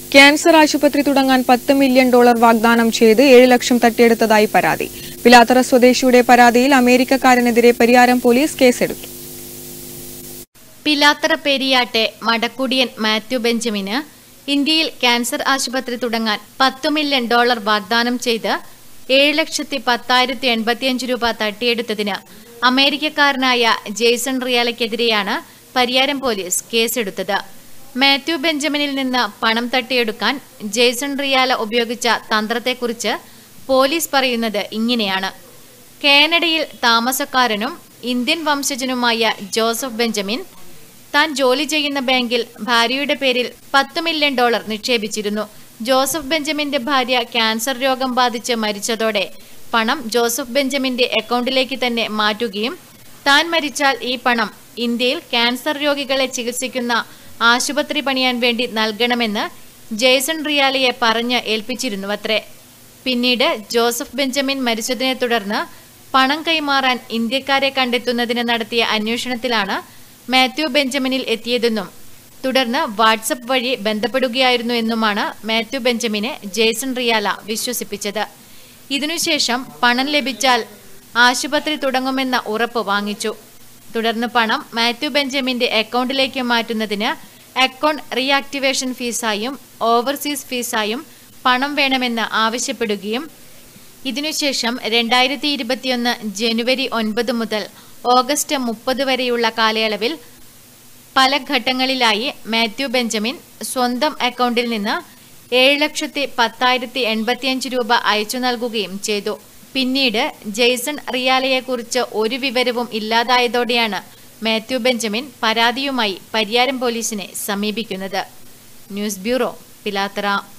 cancer ആശുപത്രി തുടങ്ങാൻ പത്ത് മില്യൺ ഡോളർ വാഗ്ദാനം ചെയ്ത് ഏഴ് ലക്ഷം തട്ടിയെടുത്തതായി പരാതി പിലാത്തറ സ്വദേശിയുടെ പരാതിയിൽ അമേരിക്കക്കാരനെതിരെ പരിയാരം പോലീസ് കേസെടുത്തു പിലാത്തറ പെരിയാട്ടെ മടക്കുടിയൻ മാത്യു ബെഞ്ചമിന് ഇന്ത്യയിൽ ക്യാൻസർ ആശുപത്രി തുടങ്ങാൻ പത്തു മില്യൺ ഡോളർ വാഗ്ദാനം ചെയ്ത് ഏഴ് ലക്ഷത്തി പത്തായിരത്തി എൺപത്തിയഞ്ച് രൂപ തട്ടിയെടുത്തതിന് അമേരിക്കക്കാരനായ ജെയ്സൺ റിയാലയ്ക്കെതിരെയാണ് പരിയാരം പോലീസ് കേസെടുത്തത് മാത്യു ബെഞ്ചമിനിൽ നിന്ന് പണം തട്ടിയെടുക്കാൻ ജെയ്സൺ റിയാല ഉപയോഗിച്ച തന്ത്രത്തെക്കുറിച്ച് പോലീസ് പറയുന്നത് ഇങ്ങനെയാണ് കാനഡയിൽ താമസക്കാരനും ഇന്ത്യൻ വംശജനുമായ ജോസഫ് ബെഞ്ചമിൻ താൻ ജോലി ചെയ്യുന്ന ബാങ്കിൽ ഭാര്യയുടെ പേരിൽ പത്ത് മില്യൺ ഡോളർ നിക്ഷേപിച്ചിരുന്നു ജോസഫ് ബെഞ്ചമിന്റെ ഭാര്യ ക്യാൻസർ രോഗം ബാധിച്ച് മരിച്ചതോടെ പണം ജോസഫ് ബെഞ്ചമിന്റെ അക്കൗണ്ടിലേക്ക് തന്നെ മാറ്റുകയും താൻ മരിച്ചാൽ ഈ പണം ഇന്ത്യയിൽ ക്യാൻസർ രോഗികളെ ചികിത്സിക്കുന്ന ആശുപത്രി പണിയാൻ വേണ്ടി നൽകണമെന്ന് ജെയ്സൺ റിയാലിയെ പറഞ്ഞ് ഏൽപ്പിച്ചിരുന്നുവത്രേ പിന്നീട് ജോസഫ് ബെഞ്ചമിൻ മരിച്ചതിനെ തുടർന്ന് പണം കൈമാറാൻ ഇന്ത്യക്കാരെ കണ്ടെത്തുന്നതിന് നടത്തിയ അന്വേഷണത്തിലാണ് മാത്യു ബെഞ്ചമിനിൽ എത്തിയതെന്നും തുടർന്ന് വാട്സപ്പ് വഴി ബന്ധപ്പെടുകയായിരുന്നു എന്നുമാണ് മാത്യു ബെഞ്ചമിനെ ജേസൺ റിയാല വിശ്വസിപ്പിച്ചത് ഇതിനുശേഷം പണം ലഭിച്ചാൽ ആശുപത്രി തുടങ്ങുമെന്ന ഉറപ്പ് വാങ്ങിച്ചു തുടർന്ന് പണം മാത്യു ബെഞ്ചമിന്റെ അക്കൗണ്ടിലേക്ക് മാറ്റുന്നതിന് അക്കൗണ്ട് റീആക്ടിവേഷൻ ഫീസായും ഓവർസീസ് ഫീസായും പണം വേണമെന്ന് ആവശ്യപ്പെടുകയും ഇതിനുശേഷം രണ്ടായിരത്തി ഇരുപത്തിയൊന്ന് ജനുവരി ഒൻപത് മുതൽ ഓഗസ്റ്റ് മുപ്പത് വരെയുള്ള കാലയളവിൽ പല ഘട്ടങ്ങളിലായി മാത്യു ബെഞ്ചമിൻ സ്വന്തം അക്കൗണ്ടിൽ നിന്ന് ഏഴ് ലക്ഷത്തി പത്തായിരത്തി എൺപത്തിയഞ്ച് രൂപ അയച്ചു നൽകുകയും ചെയ്തു പിന്നീട് ജെയ്സൺ റിയാലയെക്കുറിച്ച് ഒരു വിവരവും ഇല്ലാതായതോടെയാണ് മാത്യു ബെഞ്ചമിൻ പരാതിയുമായി പരിയാരം പോലീസിനെ സമീപിക്കുന്നത് ന്യൂസ് ബ്യൂറോ പിലാത്തറ